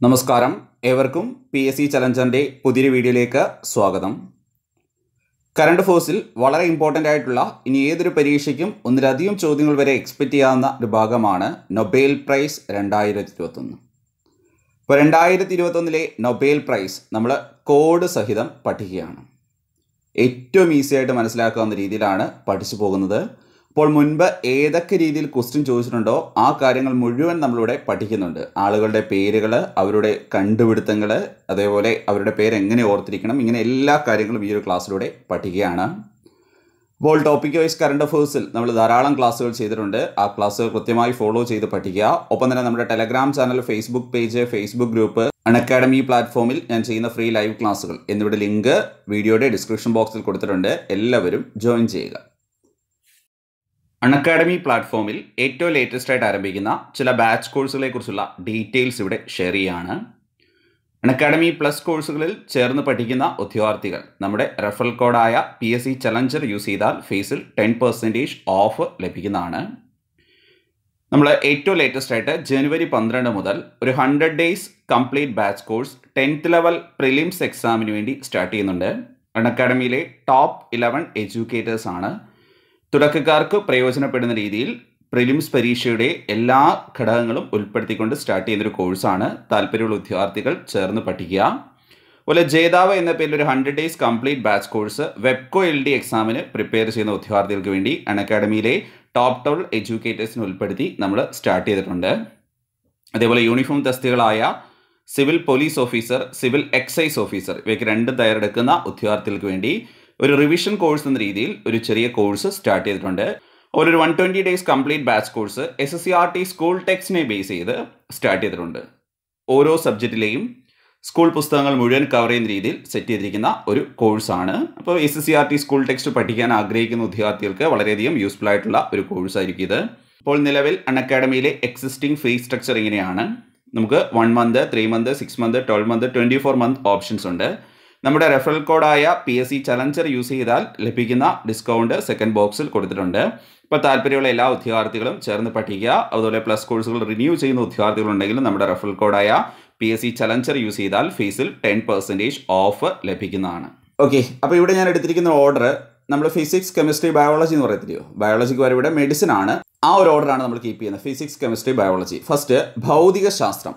നമസ്കാരം ഏവർക്കും P S C ചലഞ്ചറിൻ്റെ പുതിയൊരു വീഡിയോയിലേക്ക് സ്വാഗതം കറണ്ട് ഫോഴ്സിൽ വളരെ ഇമ്പോർട്ടൻ്റ് ആയിട്ടുള്ള ഇനി ഏതൊരു പരീക്ഷയ്ക്കും ഒന്നിലധികം ചോദ്യങ്ങൾ വരെ എക്സ്പെക്റ്റ് ചെയ്യാവുന്ന ഒരു ഭാഗമാണ് നൊബേൽ പ്രൈസ് രണ്ടായിരത്തി ഇരുപത്തൊന്ന് ഇപ്പോൾ രണ്ടായിരത്തി ഇരുപത്തൊന്നിലെ നൊബേൽ പ്രൈസ് നമ്മൾ കോഡ് സഹിതം പഠിക്കുകയാണ് ഏറ്റവും ഈസി ആയിട്ട് മനസ്സിലാക്കാവുന്ന രീതിയിലാണ് പഠിച്ചു പോകുന്നത് അപ്പോൾ മുൻപ് ഏതൊക്കെ രീതിയിൽ ക്വസ്റ്റ്യൻ ചോദിച്ചിട്ടുണ്ടോ ആ കാര്യങ്ങൾ മുഴുവൻ നമ്മളിവിടെ പഠിക്കുന്നുണ്ട് ആളുകളുടെ പേരുകൾ അവരുടെ കണ്ടുപിടുത്തങ്ങൾ അതേപോലെ അവരുടെ പേര് എങ്ങനെ ഓർത്തിരിക്കണം ഇങ്ങനെ എല്ലാ കാര്യങ്ങളും ഈ ഒരു ക്ലാസ്സിലൂടെ പഠിക്കുകയാണ് അപ്പോൾ ടോപ്പിക് വൈസ് കറണ്ട് അഫേഴ്സിൽ നമ്മൾ ധാരാളം ക്ലാസ്സുകൾ ചെയ്തിട്ടുണ്ട് ആ ക്ലാസ്സുകൾ കൃത്യമായി ഫോളോ ചെയ്ത് പഠിക്കുക ഒപ്പം തന്നെ നമ്മുടെ Telegram channel Facebook page Facebook group Unacademy പ്ലാറ്റ്ഫോമിൽ ഞാൻ ചെയ്യുന്ന ഫ്രീ ലൈവ് ക്ലാസ്സുകൾ എന്നിവിടെ ലിങ്ക് വീഡിയോയുടെ ഡിസ്ക്രിപ്ഷൻ ബോക്സിൽ കൊടുത്തിട്ടുണ്ട് എല്ലാവരും ജോയിൻ ചെയ്യുക അൺ അക്കാഡമി പ്ലാറ്റ്ഫോമിൽ ഏറ്റവും ലേറ്റസ്റ്റ് ആയിട്ട് ആരംഭിക്കുന്ന ചില ബാച്ച് കോഴ്സുകളെ കുറിച്ചുള്ള ഡീറ്റെയിൽസ് ഇവിടെ ഷെയർ ചെയ്യുകയാണ് അൺ അക്കാഡമി പ്ലസ് കോഴ്സുകളിൽ ചേർന്ന് പഠിക്കുന്ന ഉദ്യോഗാർത്ഥികൾ നമ്മുടെ റെഫറൽ കോഡായ P S C challenger use ചെയ്താൽ ഫീസിൽ ടെൻ പെർസെൻറ്റേജ് ഓഫ് ലഭിക്കുന്നതാണ് നമ്മൾ ഏറ്റവും ലേറ്റസ്റ്റ് ആയിട്ട് ജനുവരി പന്ത്രണ്ട് മുതൽ ഒരു hundred days complete batch course tenth level prelims എക്സാമിന് വേണ്ടി സ്റ്റാർട്ട് ചെയ്യുന്നുണ്ട് അൺ അക്കാഡമിയിലെ ടോപ്പ് ഇലവൻ എഡ്യൂക്കേറ്റേഴ്സ് ആണ് തുടക്കക്കാർക്ക് പ്രയോജനപ്പെടുന്ന രീതിയിൽ പ്രിലിംസ് പരീക്ഷയുടെ എല്ലാ ഘടകങ്ങളും ഉൾപ്പെടുത്തിക്കൊണ്ട് സ്റ്റാർട്ട് ചെയ്യുന്നൊരു കോഴ്സാണ് താല്പര്യമുള്ള ഉദ്യോഗാർത്ഥികൾ ചേർന്ന് പഠിക്കുക അതുപോലെ ജേതാവ് എന്ന പേരിൽ ഒരു hundred days complete batch course വെബ്കോ എൽ ഡി എക്സാമിന് പ്രിപ്പയർ ചെയ്യുന്ന ഉദ്യോഗാർത്ഥികൾക്ക് വേണ്ടി അൺ അക്കാഡമിയിലെ ടോപ്പ് ടോൾ എഡ്യൂക്കേറ്റേഴ്സിനെ ഉൾപ്പെടുത്തി നമ്മൾ സ്റ്റാർട്ട് ചെയ്തിട്ടുണ്ട് അതേപോലെ യൂണിഫോം തസ്തികളായ civil police officer civil excise officer ഇവയ്ക്ക് രണ്ട് തയ്യാറെടുക്കുന്ന ഉദ്യോഗാർത്ഥികൾക്ക് വേണ്ടി ഒരു റിവിഷൻ കോഴ്സ് എന്ന രീതിയിൽ ഒരു ചെറിയ കോഴ്സ് സ്റ്റാർട്ട് ചെയ്തിട്ടുണ്ട് ഒരു one twenty days complete batch course S S C R T school ടെക്സ്റ്റിനെ ബേസ് ചെയ്ത് സ്റ്റാർട്ട് ചെയ്തിട്ടുണ്ട് ഓരോ സബ്ജക്റ്റിലെയും സ്കൂൾ പുസ്തകങ്ങൾ മുഴുവൻ കവർ ചെയ്യുന്ന രീതിയിൽ സെറ്റ് ചെയ്തിരിക്കുന്ന ഒരു കോഴ്സാണ് അപ്പോൾ S S C R T school text പഠിക്കാൻ ആഗ്രഹിക്കുന്ന ഉദ്യോഗാർത്ഥികൾക്ക് വളരെയധികം യൂസ്ഫുൾ ആയിട്ടുള്ള ഒരു കോഴ്സായിരിക്കും ഇത് ഇപ്പോൾ നിലവിൽ അൺ അക്കാഡമിയിലെ എക്സിസ്റ്റിംഗ് ഫീ സ്ട്രക്ചർ ഇങ്ങനെയാണ് നമുക്ക് one month three month six month twelve month twenty four month options ഉണ്ട് നമ്മുടെ റെഫറൽ കോഡായ P S C challenger use ചെയ്താൽ ലഭിക്കുന്ന ഡിസ്കൗണ്ട് സെക്കൻഡ് ബോക്സിൽ കൊടുത്തിട്ടുണ്ട് ഇപ്പോൾ താല്പര്യമുള്ള എല്ലാ ഉദ്യോഗാർത്ഥികളും ചേർന്ന് പഠിക്കുക അതുപോലെ പ്ലസ് കോഴ്സുകൾ റിന്യൂ ചെയ്യുന്ന ഉദ്യോഗാർത്ഥികളുണ്ടെങ്കിലും നമ്മുടെ റെഫറൽ കോഡായ P S C challenger use ചെയ്താൽ ഫീസിൽ ടെൻ പെർസെൻറ്റേജ് ഓഫ് ലഭിക്കുന്നതാണ് ഓക്കെ അപ്പോൾ ഇവിടെ ഞാൻ എടുത്തിരിക്കുന്ന ഓർഡർ നമ്മൾ ഫിസിക്സ് കെമിസ്ട്രി ബയോളജി എന്ന് പറയത്തില്ലയോ ബയോളജിക്ക് വരെ ഇവിടെ മെഡിസിൻ ആണ് ആ ഒരു ഓർഡറാണ് നമ്മൾ കീപ്പ് ചെയ്യുന്നത് ഫിസിക്സ് കെമിസ്ട്രി ബയോളജി ഫസ്റ്റ് ഭൗതിക ശാസ്ത്രം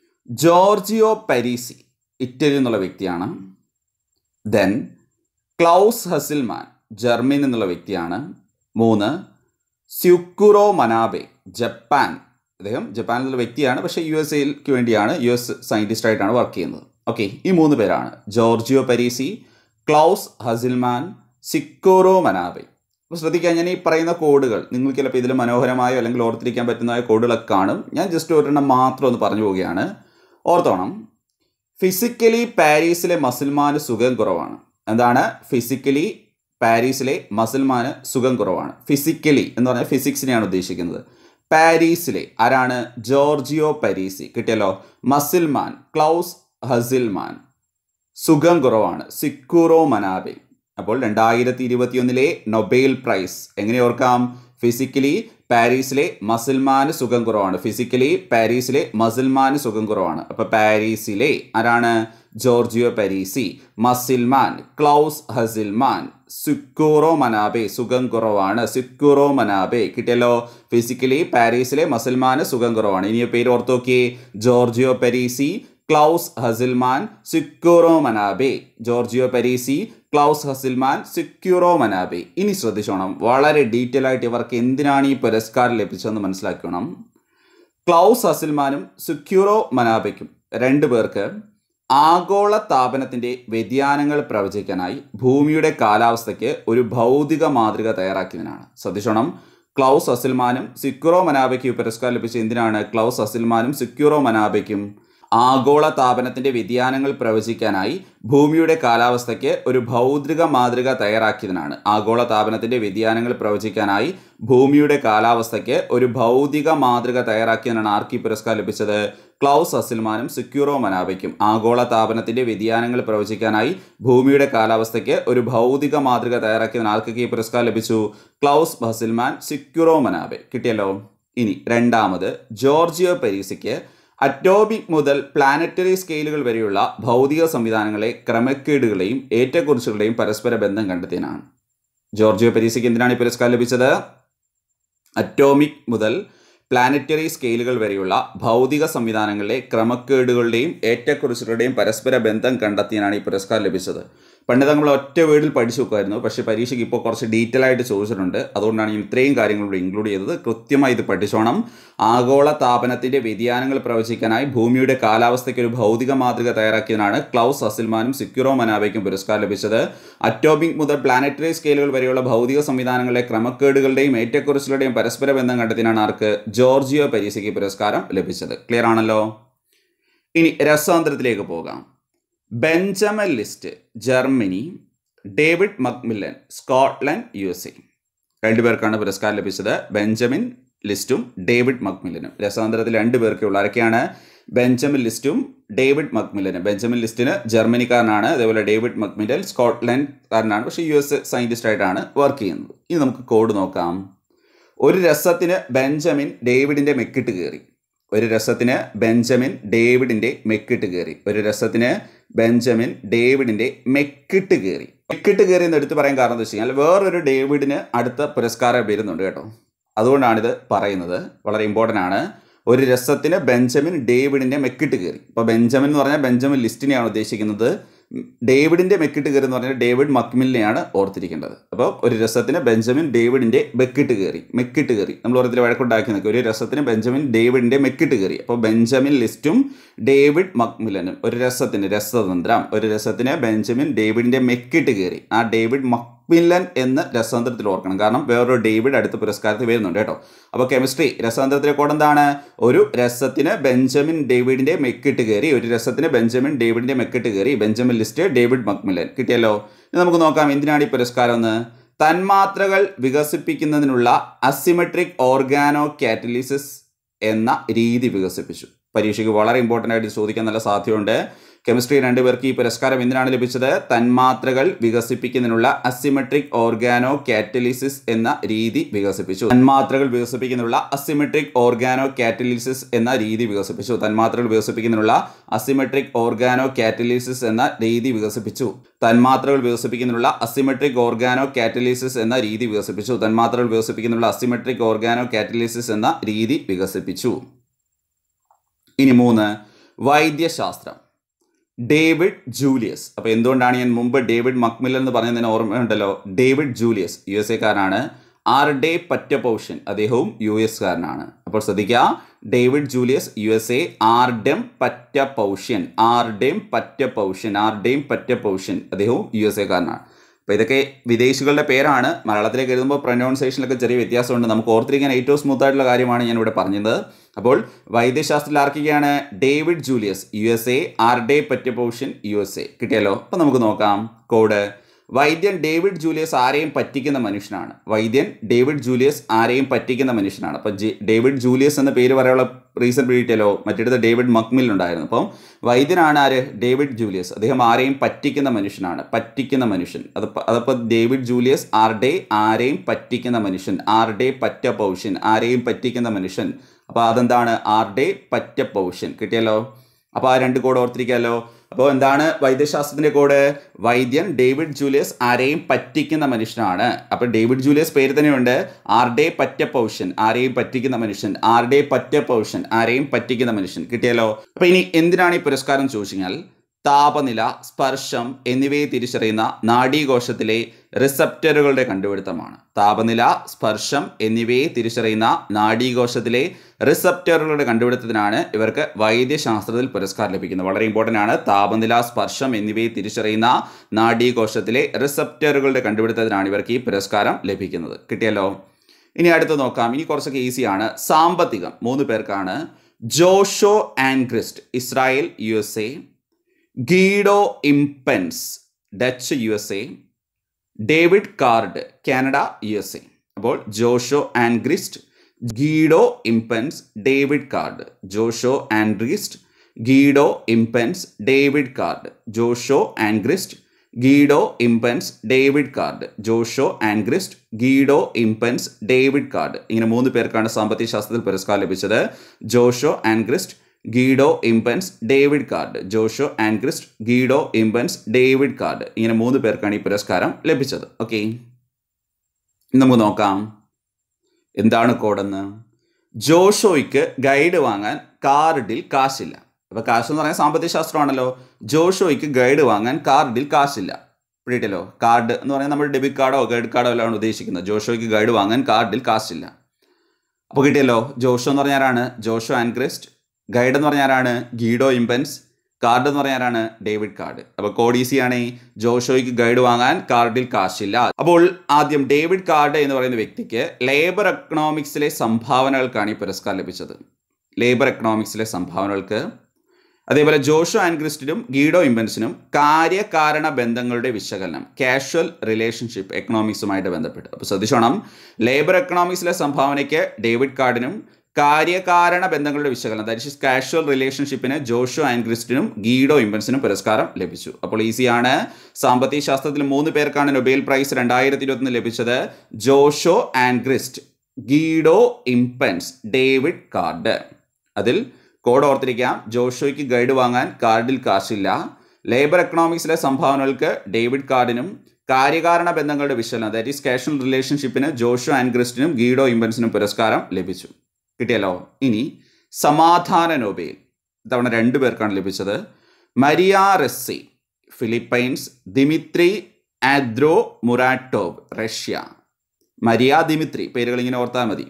ജോർജിയോ പരീസി ഇറ്റലി എന്നുള്ള വ്യക്തിയാണ് ദെൻ ക്ലൗസ് ഹസിൽമാൻ ജർമ്മനി എന്നുള്ള വ്യക്തിയാണ് മൂന്ന് സ്യുക്കുറോ മനാബെ ജപ്പാൻ അദ്ദേഹം ജപ്പാനിൽ നിന്നുള്ള വ്യക്തിയാണ് പക്ഷേ യു എസ് എക്ക് വേണ്ടിയാണ് യു എസ് സയൻറ്റിസ്റ്റ് ആയിട്ടാണ് വർക്ക് ചെയ്യുന്നത് ഓക്കെ ഈ മൂന്ന് പേരാണ് ജോർജിയോ പരീസി ക്ലൗസ് ഹസിൽമാൻ സിക്കോറോ മനാബെ അപ്പോൾ ശ്രദ്ധിക്കാൻ ഞാൻ ഈ പറയുന്ന കോഡുകൾ നിങ്ങൾക്ക് ചിലപ്പോൾ ഇതിൽ മനോഹരമായോ അല്ലെങ്കിൽ ഓർത്തിരിക്കാൻ പറ്റുന്നതായ കോഡുകളൊക്കെ കാണും ഞാൻ ജസ്റ്റ് ഒരെണ്ണം മാത്രം ഒന്ന് പറഞ്ഞു പോവുകയാണ് ഓർത്തോണം ഫിസിക്കലി പാരീസിലെ മസിൽമാന് സുഖം കുറവാണ് എന്താണ് ഫിസിക്കലി പാരീസിലെ മസിൽമാന് സുഖം കുറവാണ് ഫിസിക്കലി എന്ന് പറഞ്ഞാൽ ഫിസിക്സിനെയാണ് ഉദ്ദേശിക്കുന്നത് പാരീസിലെ ആരാണ് ജോർജിയോ പരീസി കിട്ടിയല്ലോ മസിൽമാൻ ക്ലൗസ് ഹസിൽമാൻ സുഖം കുറവാണ് സിക്കൂറോ മനാബെ അപ്പോൾ രണ്ടായിരത്തി ഇരുപത്തിയൊന്നിലെ നൊബേൽ പ്രൈസ് എങ്ങനെ ഓർക്കാം ഫിസിക്കലി പാരീസിലെ മസിൽമാന് സുഖം കുറവാണ് ഫിസിക്കലി പാരീസിലെ മസിൽമാന് സുഖം കുറവാണ് അപ്പോൾ പാരീസിലെ ആരാണ് ജോർജിയോ പാരീസി മസിൽമാൻ ക്ലൗസ് ഹസിൽമാൻ സിക്കൂറോ മനാബെ സുഖം കുറവാണ് സിക്കൂറോ മനാബെ കിട്ടിയല്ലോ ഫിസിക്കലി പാരീസിലെ മസിൽമാന് സുഖം കുറവാണ് ഇനി പേര് ഓർത്തോക്കിയേ ജോർജിയോ പരീസി ക്ലൗസ് ഹസിൽമാൻ സിക്യൂറോ മനാബെ ജോർജിയോ പരീസി ക്ലൗസ് ഹസിൽമാൻ സിക്യൂറോ മനാബെ ഇനി ശ്രദ്ധിച്ചോണം വളരെ ഡീറ്റെയിൽ ആയിട്ട് ഇവർക്ക് എന്തിനാണ് ഈ പുരസ്കാരം ലഭിച്ചതെന്ന് മനസ്സിലാക്കണം ക്ലൗസ് ഹസിൽമാനും സിക്യൂറോ മനാബയ്ക്കും രണ്ടു പേർക്ക് ആഗോള താപനത്തിൻ്റെ വ്യതിയാനങ്ങൾ പ്രവചിക്കാനായി ഭൂമിയുടെ കാലാവസ്ഥയ്ക്ക് ഒരു ഭൗതിക മാതൃക തയ്യാറാക്കിയതിനാണ് ശ്രദ്ധിച്ചോണം ക്ലൗസ് അസിൽമാനും സിക്യൂറോ മനാബയ്ക്കും പുരസ്കാരം ലഭിച്ച എന്തിനാണ് ക്ലൗസ് അസിൽമാനും സിക്യൂറോ മനാബയ്ക്കും ആഗോള താപനത്തിന്റെ വ്യതിയാനങ്ങൾ പ്രവചിക്കാനായി ഭൂമിയുടെ കാലാവസ്ഥയ്ക്ക് ഒരു ഭൗതിക മാതൃക തയ്യാറാക്കിയതിനാണ് ആഗോള താപനത്തിന്റെ വ്യതിയാനങ്ങൾ പ്രവചിക്കാനായി ഭൂമിയുടെ കാലാവസ്ഥയ്ക്ക് ഒരു ഭൗതിക മാതൃക തയ്യാറാക്കിയതിനാണ് ആർക്ക് ഈ പുരസ്കാരം ലഭിച്ചത് ക്ലൗസ് അസിൽമാനും സിക്യൂറോ മനാബയ്ക്കും ആഗോള താപനത്തിന്റെ വ്യതിയാനങ്ങൾ പ്രവചിക്കാനായി ഭൂമിയുടെ കാലാവസ്ഥയ്ക്ക് ഒരു ഭൗതിക മാതൃക തയ്യാറാക്കിയതിന് ആർക്കൊക്കെ ഈ പുരസ്കാരം ലഭിച്ചു ക്ലൗസ് ഹസിൽമാൻ സിക്യൂറോ മനാബെ കിട്ടിയല്ലോ ഇനി രണ്ടാമത് ജോർജിയോ പരീസിക്ക് അറ്റോമിക് മുതൽ പ്ലാനറ്ററി സ്കെയിലുകൾ വരെയുള്ള ഭൗതിക സംവിധാനങ്ങളെ ക്രമക്കേടുകളെയും ഏറ്റക്കുറിച്ചുകളുടെയും പരസ്പര ബന്ധം കണ്ടെത്തിയതിനാണ് ജോർജിയോ പരീസയ്ക്ക് എന്തിനാണ് ഈ പുരസ്കാരം ലഭിച്ചത് അറ്റോമിക് മുതൽ പ്ലാനറ്ററി സ്കെയിലുകൾ വരെയുള്ള ഭൗതിക സംവിധാനങ്ങളിലെ ക്രമക്കേടുകളുടെയും ഏറ്റക്കുറിച്ചുകളുടെയും പരസ്പര ബന്ധം കണ്ടെത്തിയാണ് ഈ പുരസ്കാരം ലഭിച്ചത് പണ്ട് നമ്മൾ ഒറ്റ വേർഡിൽ പഠിച്ചു വെക്കുമായിരുന്നു പക്ഷേ പരീക്ഷയ്ക്ക് ഇപ്പോൾ കുറച്ച് ഡീറ്റെയിൽ ആയിട്ട് ചോദിച്ചിട്ടുണ്ട് അതുകൊണ്ടാണ് ഞാൻ ഇത്രയും കാര്യങ്ങൾ ഇവിടെ ഇൻക്ലൂഡ് ചെയ്തത് കൃത്യമായി ഇത് പഠിച്ചോണം ആഗോള താപനത്തിൻ്റെ വ്യതിയാനങ്ങൾ പ്രവചിക്കാനായി ഭൂമിയുടെ കാലാവസ്ഥയ്ക്ക് ഒരു ഭൗതിക മാതൃക തയ്യാറാക്കിയതിനാണ് ക്ലൗസ് അസിൽമാനും സിക്യുറോ മനാവയ്ക്കും പുരസ്കാരം ലഭിച്ചത് അറ്റോമിക് മുതൽ പ്ലാനറ്ററി സ്കെയിലുകൾ വരെയുള്ള ഭൗതിക സംവിധാനങ്ങളിലെ ക്രമക്കേടുകളുടെയും ഏറ്റക്കുറിച്ചുകളുടെയും പരസ്പര ബന്ധം കണ്ടെത്തിനാണ് ആർക്ക് ജോർജിയോ പരീസയ്ക്ക് പുരസ്കാരം ലഭിച്ചത് ക്ലിയർ ആണല്ലോ ഇനി രസാന്തരത്തിലേക്ക് പോകാം Benjamin List Germany David MacMillan Scotland U S A രണ്ടുപേർക്കാണ് പുരസ്കാരം ലഭിച്ചത് ബെഞ്ചമിൻ ലിസ്റ്റും ഡേവിഡ് മക്മില്ലനും രസാന്തരത്തിൽ രണ്ട് പേർക്കുള്ള ആരൊക്കെയാണ് ബെഞ്ചമിൻ ലിസ്റ്റും ഡേവിഡ് മക്മില്ലനും ബെഞ്ചമിൻ ലിസ്റ്റിന് ജർമ്മനിക്കാരനാണ് അതേപോലെ ഡേവിഡ് മക്മില്ലൻ സ്കോട്ട്ലൻഡ്കാരനാണ് പക്ഷേ യു എസ് സയൻറ്റിസ്റ്റ് ആയിട്ടാണ് വർക്ക് ചെയ്യുന്നത് ഇനി നമുക്ക് കോഡ് നോക്കാം ഒരു രസത്തിന് ബെഞ്ചമിൻ ഡേവിഡിൻ്റെ മെക്കിട്ട് കയറി ഒരു രസത്തിന് ബെഞ്ചമിൻ ഡേവിഡിൻ്റെ മെക്കിട്ട് കയറി ഒരു രസത്തിന് ബെഞ്ചമിൻ ഡേവിഡിൻ്റെ മെക്കിട്ട് കയറി മെക്കിട്ട് കയറി എന്ന് എടുത്ത് പറയാൻ കാരണം എന്താ വെച്ച് കഴിഞ്ഞാൽ വേറൊരു ഡേവിഡിന് അടുത്ത പുരസ്കാരം വരുന്നുണ്ട് കേട്ടോ അതുകൊണ്ടാണിത് പറയുന്നത് വളരെ ഇമ്പോർട്ടൻ്റ് ആണ് ഒരു രസത്തിന് ബെഞ്ചമിൻ ഡേവിഡിൻ്റെ മെക്കിട്ട് കയറി ഇപ്പോൾ ബെഞ്ചമിൻ എന്ന് പറഞ്ഞാൽ ബെഞ്ചമിൻ ലിസ്റ്റിനെയാണ് ഉദ്ദേശിക്കുന്നത് ഡേവിഡിൻ്റെ മെക്കിട്ട് കയറി എന്ന് പറഞ്ഞാൽ ഡേവിഡ് മക്മിലിനെയാണ് ഓർത്തിരിക്കേണ്ടത് അപ്പോൾ ഒരു രസത്തിന് ബെഞ്ചമിൻ ഡേവിഡിൻ്റെ മെക്കിട്ട് കയറി മെക്കിട്ട് കയറി നമ്മൾ ഓരോരുത്തർ വഴക്കുണ്ടാക്കി നിൽക്കും ഒരു രസത്തിന് ബെഞ്ചമിൻ ഡേവിഡിൻ്റെ മെക്കിട്ട് കയറി അപ്പോൾ ബെഞ്ചമിൻ ലിസ്റ്റും ഡേവിഡ് മക്മിലനും ഒരു രസത്തിന് രസതന്ത്രം ഒരു രസത്തിന് ബെഞ്ചമിൻ ഡേവിഡിൻ്റെ മെക്കിട്ട് കയറി ആ ഡേവിഡ് മക്മില്ലൻ എന്ന് രസാന്തരത്തിൽ ഓർക്കണം കാരണം വേറൊരു ഡേവിഡ് അടുത്ത പുരസ്കാരത്തിൽ വരുന്നുണ്ട് കേട്ടോ അപ്പോൾ കെമിസ്ട്രി രസാന്തരത്തിലെ കോഡ് എന്താണ് ഒരു രസത്തിന് ബെഞ്ചമിൻ ഡേവിഡിൻ്റെ മെക്കിട്ട് കയറി ഒരു രസത്തിന് ബെഞ്ചമിൻ ഡേവിഡിൻ്റെ മെക്കിട്ട് കയറി ബെഞ്ചമിൻ ലിസ്റ്റ് ഡേവിഡ് മക്മില്ലൻ കിട്ടിയല്ലോ ഇനി നമുക്ക് നോക്കാം എന്തിനാണ് ഈ പുരസ്കാരം എന്ന് തന്മാത്രകൾ വികസിപ്പിക്കുന്നതിനുള്ള അസിമെട്രിക് ഓർഗാനോ കാറ്റലിസിസ് എന്ന രീതി വികസിപ്പിച്ചു പരീക്ഷയ്ക്ക് വളരെ ഇമ്പോർട്ടൻ്റ് ആയിട്ട് ചോദിക്കാൻ നല്ല സാധ്യതയുണ്ട് കെമിസ്ട്രി രണ്ടുപേർക്ക് ഈ പുരസ്കാരം എന്തിനാണ് ലഭിച്ചത് തന്മാത്രകൾ വികസിപ്പിക്കുന്നതിനുള്ള അസിമെട്രിക് ഓർഗാനോ കാറ്റലിസിസ് എന്ന രീതി വികസിപ്പിച്ചു തന്മാത്രകൾ വികസിപ്പിക്കുന്നതിനുള്ള അസിമെട്രിക് ഓർഗാനോ കാറ്റലിസിസ് എന്ന രീതി വികസിപ്പിച്ചു തന്മാത്രകൾ വികസിപ്പിക്കുന്നതിനുള്ള അസിമെട്രിക് ഓർഗാനോ കാറ്റലിസിസ് എന്ന രീതി വികസിപ്പിച്ചു തന്മാത്രകൾ വികസിപ്പിക്കുന്നതിനുള്ള അസിമെട്രിക് ഓർഗാനോ കാറ്റലിസിസ് എന്ന രീതി വികസിപ്പിച്ചു തന്മാത്രകൾ വികസിപ്പിക്കുന്നതിനുള്ള അസിമെട്രിക് ഓർഗാനോ കാറ്റലിസിസ് എന്ന രീതി വികസിപ്പിച്ചു ഇനി മൂന്ന് വൈദ്യശാസ്ത്രം ഡേവിഡ് ജൂലിയസ് അപ്പോൾ എന്തുകൊണ്ടാണ് ഞാൻ മുമ്പ് ഡേവിഡ് മക്മില്ലൻ എന്ന് പറഞ്ഞതിന് ഓർമ്മയുണ്ടല്ലോ ഡേവിഡ് ജൂലിയസ് യു എസ് എക്കാരനാണ് ആർഡേ പറ്റപൗഷൻ അദ്ദേഹവും യു എസ് കാരനാണ് അപ്പോൾ ശ്രദ്ധിക്കുക David Julius U S A Ardem Patapoutian Ardem Patapoutian Ardem Patapoutian അദ്ദേഹവും യു എസ് എക്കാരനാണ് അപ്പോൾ ഇതൊക്കെ വിദേശികളുടെ പേരാണ് മലയാളത്തിലേക്ക് എഴുതുമ്പോൾ പ്രൊനൗൺസേഷനിലൊക്കെ ചെറിയ വ്യത്യാസമുണ്ട് നമുക്ക് ഓർത്തിരിക്കാൻ ഏറ്റവും സ്മൂത്ത് ആയിട്ടുള്ള കാര്യമാണ് ഞാൻ ഇവിടെ പറഞ്ഞത് അപ്പോൾ വൈദ്യശാസ്ത്രത്തിൽ ആർക്കൊക്കെയാണ് David Julius U S A Ardem Patapoutian U S A കിട്ടിയല്ലോ അപ്പോൾ നമുക്ക് നോക്കാം കോഡ് വൈദ്യൻ ഡേവിഡ് ജൂലിയസ് ആരെയും പറ്റിക്കുന്ന മനുഷ്യനാണ് വൈദ്യൻ ഡേവിഡ് ജൂലിയസ് ആരെയും പറ്റിക്കുന്ന മനുഷ്യനാണ് അപ്പോൾ ഡേവിഡ് ജൂലിയസ് എന്ന പേര് പറയാനുള്ള റീസൺ പിടിയിട്ടല്ലോ മറ്റേടത്ത് ഡേവിഡ് മക്മിൽ ഉണ്ടായിരുന്നു അപ്പം വൈദ്യനാണ് ആര് ഡേവിഡ് ജൂലിയസ് അദ്ദേഹം ആരെയും പറ്റിക്കുന്ന മനുഷ്യനാണ് പറ്റിക്കുന്ന മനുഷ്യൻ അത് അതപ്പോൾ ഡേവിഡ് ജൂലിയസ് ആർഡേ ആരെയും പറ്റിക്കുന്ന മനുഷ്യൻ ആർഡേ പറ്റ പൗഷ്യൻ ആരെയും പറ്റിക്കുന്ന മനുഷ്യൻ അപ്പോൾ അതെന്താണ് ആർഡേ പറ്റ പൗഷ്യൻ കിട്ടിയല്ലോ അപ്പോൾ ആ രണ്ട് കോഡ് ഓർത്തിരിക്കാമല്ലോ അപ്പോൾ എന്താണ് വൈദ്യശാസ്ത്രത്തിന്റെ കോഡ് വൈദ്യൻ ഡേവിഡ് ജൂലിയസ് ആരെയും പറ്റിക്കുന്ന മനുഷ്യനാണ് അപ്പോൾ ഡേവിഡ് ജൂലിയസ് പേര് തന്നെയുണ്ട് ആർഡേ പറ്റ പൗഷ്യൻ ആരെയും പറ്റിക്കുന്ന മനുഷ്യൻ ആർഡേ പറ്റ പൗഷ്യൻ ആരെയും പറ്റിക്കുന്ന മനുഷ്യൻ കിട്ടിയല്ലോ അപ്പോൾ ഇനി എന്തിനാണ് ഈ പുരസ്കാരം ചോദിച്ചാൽ താപനില സ്പർശം എന്നിവയെ തിരിച്ചറിയുന്ന നാഡീകോശത്തിലെ റിസപ്റ്ററുകളുടെ കണ്ടുപിടുത്തമാണ് താപനില സ്പർശം എന്നിവയെ തിരിച്ചറിയുന്ന നാഡീകോശത്തിലെ റിസപ്റ്ററുകളുടെ കണ്ടുപിടുത്തത്തിനാണ് ഇവർക്ക് വൈദ്യശാസ്ത്രത്തിൽ പുരസ്കാരം ലഭിക്കുന്നത് വളരെ ഇമ്പോർട്ടൻ്റ് ആണ് താപനില സ്പർശം എന്നിവയെ തിരിച്ചറിയുന്ന നാഡീകോശത്തിലെ റിസപ്റ്ററുകളുടെ കണ്ടുപിടുത്തത്തിനാണ് ഇവർക്ക് ഈ പുരസ്കാരം ലഭിക്കുന്നത് കിട്ടിയല്ലോ ഇനി അടുത്ത് നോക്കാം ഇനി കുറച്ചൊക്കെ ഈസിയാണ് സാമ്പത്തികം മൂന്ന് പേർക്കാണ് Joshua Angrist Israel U S A Guido Imbens Dutch U S A David Card Canada U S A അപ്പോൾ Joshua Angrist Guido Imbens David Card Joshua Angrist Guido Imbens David Card Joshua Angrist Guido Imbens David Card Joshua Angrist Guido Imbens David Card ഇങ്ങനെ മൂന്ന് പേർക്കാണ് സാമ്പത്തിക ശാസ്ത്രത്തിൽ പുരസ്കാരം ലഭിച്ചത് Joshua Angrist Guido Imbens David Card Joshua Angrist Guido Imbens David Card ഇങ്ങനെ മൂന്ന് പേർക്കാണ് ഈ പുരസ്കാരം ലഭിച്ചത് ഓക്കെ നമുക്ക് നോക്കാം എന്താണ് കോഡെന്ന് ജോഷോയ്ക്ക് ഗൈഡ് വാങ്ങാൻ കാർഡിൽ കാശില്ല അപ്പോൾ കാശ് എന്ന് പറയുന്നത് സാമ്പത്തിക ശാസ്ത്രമാണല്ലോ ജോഷോയ്ക്ക് ഗൈഡ് വാങ്ങാൻ കാർഡിൽ കാശില്ല പിടിയിട്ടല്ലോ കാർഡ് എന്ന് പറയുന്നത് നമ്മൾ ഡെബിറ്റ് കാർഡോ ക്രെഡിറ്റ് കാർഡോ എല്ലാം ഉദ്ദേശിക്കുന്നത് ജോഷോയ്ക്ക് ഗൈഡ് വാങ്ങാൻ കാർഡിൽ കാശില്ല അപ്പോൾ കിട്ടിയല്ലോ ജോഷോ എന്ന് പറഞ്ഞാലാണ് ജോഷോ ആൻക്രിസ്റ്റ് ഗൈഡ് എന്ന് പറഞ്ഞാലാണ് ഗീഡോ ഇംപൻസ് കാർഡ് എന്ന് പറഞ്ഞാലാണ് ഡേവിഡ് കാർഡ് അപ്പോൾ കോഡ് ഈസി ആണ് ജോഷോയ്ക്ക് ഗൈഡ് വാങ്ങാൻ കാർഡിൽ കാശില്ല അപ്പോൾ ആദ്യം ഡേവിഡ് കാർഡ് എന്ന് പറയുന്ന വ്യക്തിക്ക് ലേബർ എക്കണോമിക്സിലെ സംഭാവനകൾക്കാണ് ഈ പുരസ്കാരം ലഭിച്ചത് ലേബർ എക്കണോമിക്സിലെ സംഭാവനകൾക്ക് അതേപോലെ ജോഷോ ആൻഗ്രിസ്റ്റിനും ഗീഡോ ഇംബൻസിനും കാര്യകാരണ ബന്ധങ്ങളുടെ വിശകലനം കാഷ്വൽ റിലേഷൻഷിപ്പ് എക്കണോമിക്സുമായിട്ട് ബന്ധപ്പെട്ട് അപ്പോൾ ശ്രദ്ധിച്ചോണം ലേബർ എക്കണോമിക്സിലെ സംഭാവനയ്ക്ക് ഡേവിഡ് കാർഡിനും കാര്യകാരണ ബന്ധങ്ങളുടെ വിശകലനം ദാറ്റ് ഇസ് കാഷ്വൽ റിലേഷൻഷിപ്പിന് ജോഷോ ആൻഗ്രിസ്റ്റിനും ഗീഡോ ഇംബൻസിനും പുരസ്കാരം ലഭിച്ചു അപ്പോൾ ഈസിയാണ് സാമ്പത്തിക ശാസ്ത്രത്തിൽ മൂന്ന് പേർക്കാണ് നൊബേൽ പ്രൈസ് രണ്ടായിരത്തി ഇരുപത്തൊന്ന് ലഭിച്ചത് Joshua Angrist Guido Imbens David Card അതിൽ കോഡ് ഓർത്തിരിക്കാം ജോഷോയ്ക്ക് ഗൈഡ് വാങ്ങാൻ കാർഡിൽ കാശില്ല ലേബർ എക്കണോമിക്സിലെ സംഭാവനകൾക്ക് ഡേവിഡ് കാർഡിനും കാര്യകാരണ ബന്ധങ്ങളുടെ വിശകലനം ദാറ്റ് ഈസ് കാഷ്വൽ റിലേഷൻഷിപ്പിന് ജോഷോ ആൻഗ്രിസ്റ്റിനും ഗീഡോ ഇംബൻസിനും പുരസ്കാരം ലഭിച്ചു കിട്ടിയല്ലോ ഇനി സമാധാന നോബേൽ ഇത്തവണ രണ്ടു പേർക്കാണ് ലഭിച്ചത് മരിയ റെസ്സി ഫിലിപ്പൈൻസ് ദിമിത്രി ആദ്രോ മുറാറ്റോവ് റഷ്യ മരിയ ദിമിത്രി പേരുകൾ ഇങ്ങനെ ഓർത്താൽ മതി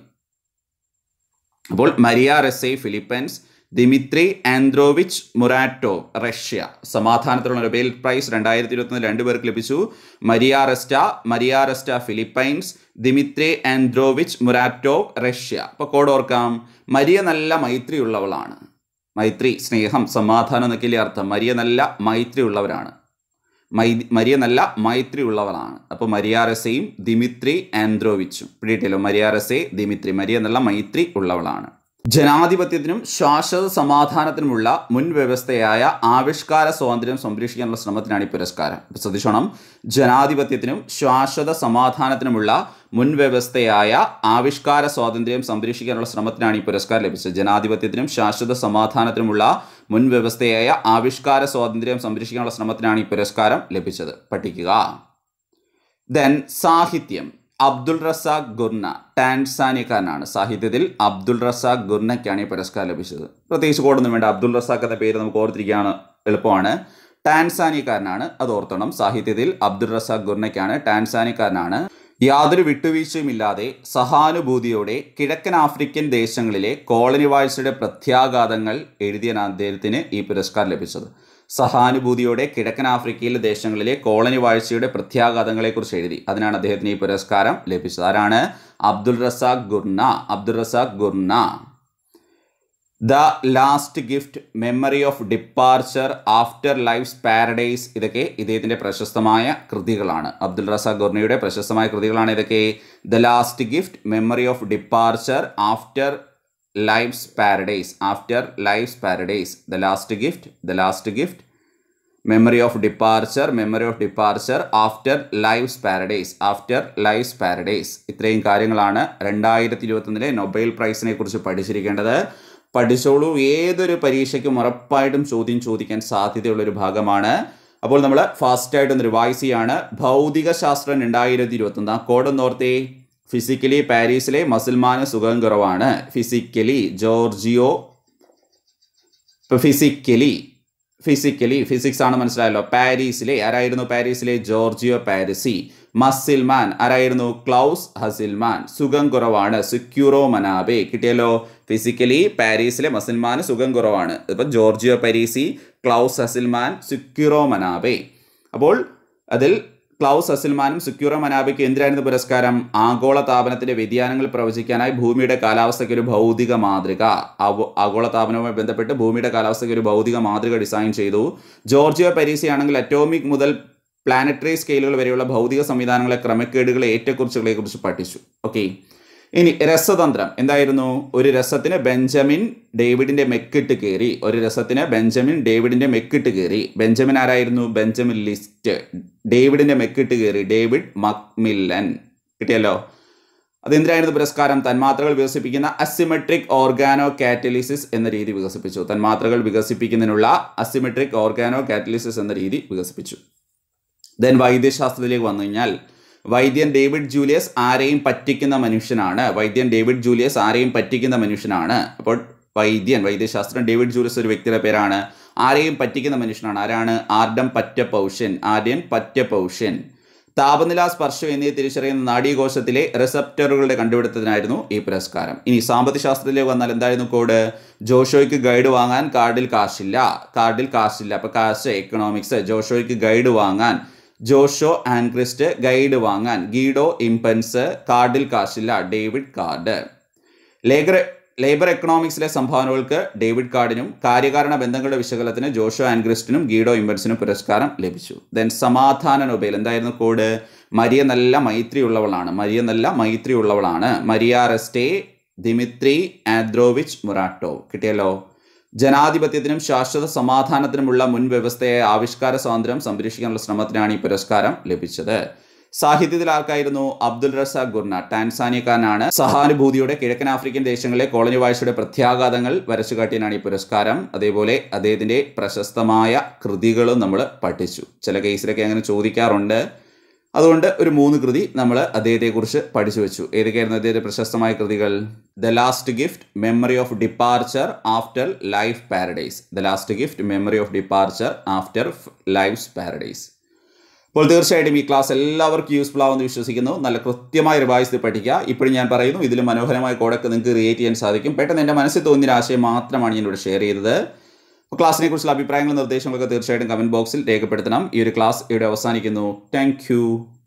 അപ്പോൾ Maria Ressa Philippines Dmitry Andreyevich Muratov Russia സമാധാനത്തിലുള്ള നൊബേൽ പ്രൈസ് രണ്ടായിരത്തി ഇരുപത്തൊന്ന് രണ്ടു പേർക്ക് ലഭിച്ചു Maria Ressa Maria Ressa Philippines Dmitry Andreyevich Muratov Russia അപ്പോൾ കോഡ് ഓർക്കാം മരിയ നല്ല മൈത്രിയുള്ളവളാണ് മൈത്രി സ്നേഹം സമാധാനം എന്നൊക്കെ അർത്ഥം മരിയ നല്ല മൈത്രിയുള്ളവരാണ് മൈ മരിയ നല്ല മൈത്രി ഉള്ളവളാണ് അപ്പോൾ മരിയാറസയും ദിമിത്രി ആൻഡ്രോവിച്ചും പിടിയിട്ടല്ലോ മരിയാറസെ ദിമിത്രി മരിയ നല്ല മൈത്രി ഉള്ളവളാണ് ജനാധിപത്യത്തിനും ശാശ്വത സമാധാനത്തിനുമുള്ള മുൻ വ്യവസ്ഥയായ ആവിഷ്കാര സ്വാതന്ത്ര്യം സംരക്ഷിക്കാനുള്ള ശ്രമത്തിനാണ് ഈ പുരസ്കാരം അപ്പോൾ ശ്രദ്ധിച്ചോണം ജനാധിപത്യത്തിനും ശാശ്വത സമാധാനത്തിനുമുള്ള മുൻ വ്യവസ്ഥയായ ആവിഷ്കാര സ്വാതന്ത്ര്യം സംരക്ഷിക്കാനുള്ള ശ്രമത്തിനാണ് ഈ പുരസ്കാരം ലഭിച്ചത് ജനാധിപത്യത്തിനും ശാശ്വത സമാധാനത്തിനുമുള്ള മുൻ വ്യവസ്ഥയായ ആവിഷ്കാര സ്വാതന്ത്ര്യം സംരക്ഷിക്കാനുള്ള ശ്രമത്തിനാണ് ഈ പുരസ്കാരം ലഭിച്ചത് പഠിക്കുക ദെൻ സാഹിത്യം അബ്ദുൾ റസാഖ് ഗുർണ ടാൻസാനിയക്കാരനാണ് സാഹിത്യത്തിൽ അബ്ദുൾ റസാഖ് ഗുർണയ്ക്കാണ് ഈ പുരസ്കാരം ലഭിച്ചത് പ്രത്യേകിച്ച് കോടൊന്നും വേണ്ട അബ്ദുൾ റസാഖ് എന്ന പേര് നമുക്ക് ഓർത്തിരിക്കുകയാണ് എളുപ്പമാണ് ടാൻസാനിയക്കാരനാണ് അത് ഓർത്തണം സാഹിത്യത്തിൽ അബ്ദുൾ റസാഖ് ഗുർണയ്ക്കാണ് ടാൻസാനിയക്കാരനാണ് യാതൊരു വിട്ടുവീഴ്ചയുമില്ലാതെ സഹാനുഭൂതിയോടെ കിഴക്കൻ ആഫ്രിക്കൻ ദേശങ്ങളിലെ കോളനി വാഴ്ചയുടെ പ്രത്യാഘാതങ്ങൾ എഴുതിയ അദ്ദേഹത്തിന് ഈ പുരസ്കാരം ലഭിച്ചത് സഹാനുഭൂതിയോടെ കിഴക്കൻ ആഫ്രിക്കയിലെ ദേശങ്ങളിലെ കോളനി വാഴ്ചയുടെ പ്രത്യാഘാതങ്ങളെക്കുറിച്ച് എഴുതി അതിനാണ് അദ്ദേഹത്തിന് ഈ പുരസ്കാരം ലഭിച്ചത് ആരാണ് Abdulrazak Gurnah Abdulrazak Gurnah the last gift memory of departure afterlives paradise ഇതൊക്കെ ഇദ്ദേഹത്തിൻ്റെ പ്രശസ്തമായ കൃതികളാണ് അബ്ദുൾ റസാഖ് ഗുർണയുടെ പ്രശസ്തമായ കൃതികളാണ് ഇതൊക്കെ the last gift memory of departure afterlives paradise afterlives paradise the last gift the last gift memory of departure memory of departure afterlives paradise afterlives paradise ഇത്രയും കാര്യങ്ങളാണ് രണ്ടായിരത്തി ഇരുപത്തൊന്നിലെ നൊബേൽ പ്രൈസിനെ കുറിച്ച് പഠിച്ചിരിക്കേണ്ടത് പഠിച്ചോളൂ ഏതൊരു പരീക്ഷയ്ക്കും ഉറപ്പായിട്ടും ചോദ്യം ചോദിക്കാൻ സാധ്യതയുള്ള ഒരു ഭാഗമാണ് അപ്പോൾ നമ്മൾ ഫാസ്റ്റായിട്ട് ഒന്ന് റിവൈസ് ചെയ്യാണ് ഭൗതിക ശാസ്ത്രം രണ്ടായിരത്തി ഇരുപത്തൊന്ന് ആ കോഡ് നോർത്തേ ഫിസിക്കലി പാരീസിലെ മുസൽമാന് സുഖം കുറവാണ് ഫിസിക്കലി ജോർജിയോ ഇപ്പോൾ ഫിസിക്കലി ഫിസിക്കലി ഫിസിക്സ് ആണ് മനസ്സിലായല്ലോ പാരീസിലെ ആരായിരുന്നു പാരീസിലെ ജോർജിയോ പാരിസി മസിൽമാൻ ആരായിരുന്നു ക്ലൗസ് ഹസിൽമാൻ സുഖം കുറവാണ് സുക്യൂറോ മനാബെ കിട്ടിയല്ലോ ഫിസിക്കലി പാരീസിലെ മസിൽമാന് സുഖം കുറവാണ് ഇപ്പം ജോർജിയോ പാരീസി ക്ലൗസ് ഹസിൽമാൻ സുക്യൂറോ മനാബെ അപ്പോൾ അതിൽ ക്ലൗസ് അസിൽമാനും സുക്യൂറോ മനാബയ്ക്ക് എന്തിനായിരുന്നു പുരസ്കാരം ആഗോള താപനത്തിന്റെ വ്യതിയാനങ്ങൾ പ്രവചിക്കാനായി ഭൂമിയുടെ കാലാവസ്ഥയ്ക്ക് ഒരു ഭൗതിക മാതൃക ആഗോള താപനവുമായി ബന്ധപ്പെട്ട് ഭൂമിയുടെ കാലാവസ്ഥയ്ക്ക് ഒരു ഭൗതിക മാതൃക ഡിസൈൻ ചെയ്തു ജോർജിയോ പരീസി ആണെങ്കിൽ അറ്റോമിക് മുതൽ പ്ലാനറ്ററി സ്കെയിലുകൾ വരെയുള്ള ഭൗതിക സംവിധാനങ്ങളെ ക്രമക്കേടുകളെ ഏറ്റക്കുറിച്ചുകളെ കുറിച്ച് പഠിച്ചു ഓക്കെ ഇനി രസതന്ത്രം എന്തായിരുന്നു ഒരു രസത്തിന് ബെഞ്ചമിൻ ഡേവിഡിന്റെ മെക്കിട്ട് കയറി ഒരു രസത്തിന് ബെഞ്ചമിൻ ഡേവിഡിന്റെ മെക്കിട്ട് കയറി ബെഞ്ചമിൻ ആരായിരുന്നു ബെഞ്ചമിൻ ലിസ്റ്റ് ഡേവിഡിന്റെ മെക്കിട്ട് കയറി ഡേവിഡ് മക്മില്ലൻ കിട്ടിയല്ലോ അതെന്തിനായിരുന്നു പുരസ്കാരം തന്മാത്രകൾ വികസിപ്പിക്കുന്ന അസിമെട്രിക് ഓർഗാനോ കാറ്റലിസിസ് എന്ന രീതി വികസിപ്പിച്ചു തന്മാത്രകൾ വികസിപ്പിക്കുന്നതിനുള്ള അസിമെട്രിക് ഓർഗാനോ കാറ്റലിസിസ് എന്ന രീതി വികസിപ്പിച്ചു ദെൻ വൈദ്യശാസ്ത്രത്തിലേക്ക് വന്നു കഴിഞ്ഞാൽ വൈദ്യൻ ഡേവിഡ് ജൂലിയസ് ആരെയും പറ്റിക്കുന്ന മനുഷ്യനാണ് വൈദ്യൻ ഡേവിഡ് ജൂലിയസ് ആരെയും പറ്റിക്കുന്ന മനുഷ്യനാണ് അപ്പോൾ വൈദ്യൻ വൈദ്യശാസ്ത്രൻ ഡേവിഡ് ജൂലിയസ് ഒരു വ്യക്തിയുടെ പേരാണ് ആരെയും പറ്റിക്കുന്ന മനുഷ്യനാണ് ആരാണ് ആർഡം പറ്റപൗഷ്യൻ ആര്യൻ പറ്റപൗഷ്യൻ താപനില സ്പർശം എന്നിവ തിരിച്ചറിയുന്ന നാഡീകോശത്തിലെ റിസപ്റ്ററുകളുടെ കണ്ടുപിടുത്തത്തിനായിരുന്നു ഈ പുരസ്കാരം ഇനി സാമ്പത്തിക ശാസ്ത്രത്തിലേക്ക് വന്നാൽ എന്തായിരുന്നു കോഡ് ജോഷോയ്ക്ക് ഗൈഡ് വാങ്ങാൻ കാർഡിൽ കാശില്ല കാർഡിൽ കാശില്ല അപ്പോൾ കാശ് എക്കണോമിക്സ് ജോഷോയ്ക്ക് ഗൈഡ് വാങ്ങാൻ ജോഷോ ആൻഡ് ക്രിസ്റ്റ് ഗൈഡ് വാങ്ങാൻ ഗീഡോ ഇംപൻസ് കാർഡിൽ കാശില്ല ഡേവിഡ് കാർഡ് ലേബർ ലേബർ എക്കണോമിക്സിലെ സംഭാവനകൾക്ക് ഡേവിഡ് കാർഡിനും കാര്യകാരണ ബന്ധങ്ങളുടെ വിശകലനത്തിന് ജോഷോ ആൻഗ്രിസ്റ്റിനും ഗീഡോ ഇംബൻസിനും പുരസ്കാരം ലഭിച്ചു ദെൻ സമാധാന നൊബേൽ എന്തായിരുന്നു കോഡ് മരിയ നല്ല മൈത്രിയുള്ളവളാണ് മരിയ നല്ല മൈത്രിയുള്ളവളാണ് മരിയ റെസ്റ്റേ ദിമിത്രി ആദ്രോവിച്ച് മുറാട്ടോ കിട്ടിയല്ലോ ജനാധിപത്യത്തിനും ശാശ്വത സമാധാനത്തിനുമുള്ള മുൻ വ്യവസ്ഥയെ ആവിഷ്കാര സ്വാതന്ത്ര്യം സംരക്ഷിക്കാനുള്ള ശ്രമത്തിനാണ് ഈ പുരസ്കാരം ലഭിച്ചത് സാഹിത്യത്തിൽ ആർക്കായിരുന്നു അബ്ദുൽ റസാഖ് ഗുർന ടാൻസാനിയക്കാരനാണ് സഹാനുഭൂതിയുടെ കിഴക്കൻ ആഫ്രിക്കൻ ദേശങ്ങളിലെ കോളനി വാഴ്ചയുടെ പ്രത്യാഘാതങ്ങൾ വരച്ചു കാട്ടിയനാണ് ഈ പുരസ്കാരം അതേപോലെ അദ്ദേഹത്തിൻ്റെ പ്രശസ്തമായ കൃതികളും നമ്മൾ പഠിച്ചു ചില കേസിലൊക്കെ അങ്ങനെ ചോദിക്കാറുണ്ട് അതുകൊണ്ട് ഒരു മൂന്ന് കൃതി നമ്മൾ അദ്ദേഹത്തെക്കുറിച്ച് പഠിച്ചു വെച്ചു ഏതൊക്കെയായിരുന്നു അദ്ദേഹത്തെ പ്രശസ്തമായ കൃതികൾ the last gift memory of departure afterlife paradise the last gift memory of departure afterlives paradise അപ്പോൾ തീർച്ചയായിട്ടും ഈ ക്ലാസ് എല്ലാവർക്കും യൂസ്ഫുൾ ആവുമെന്ന് വിശ്വസിക്കുന്നു നല്ല കൃത്യമായ റിവൈസ് ചെയ്ത് പഠിക്കുക ഇപ്പോഴും ഞാൻ പറയുന്നു ഇതിൽ മനോഹരമായ കോഡൊക്കെ നിങ്ങൾക്ക് ക്രിയേറ്റ് ചെയ്യാൻ സാധിക്കും പെട്ടെന്ന് എൻ്റെ മനസ്സിൽ തോന്നിയ ആശയം മാത്രമാണ് ഞാൻ ഇവിടെ ഷെയർ ചെയ്തത് അപ്പോൾ ക്ലാസ്സിനെ കുറിച്ചുള്ള അഭിപ്രായങ്ങളും നിർദ്ദേശങ്ങളൊക്കെ തീർച്ചയായിട്ടും കമൻറ്റ് ബോക്സിൽ രേഖപ്പെടുത്തണം ഈ ഒരു ക്ലാസ് ഇവിടെ അവസാനിക്കുന്നു താങ്ക്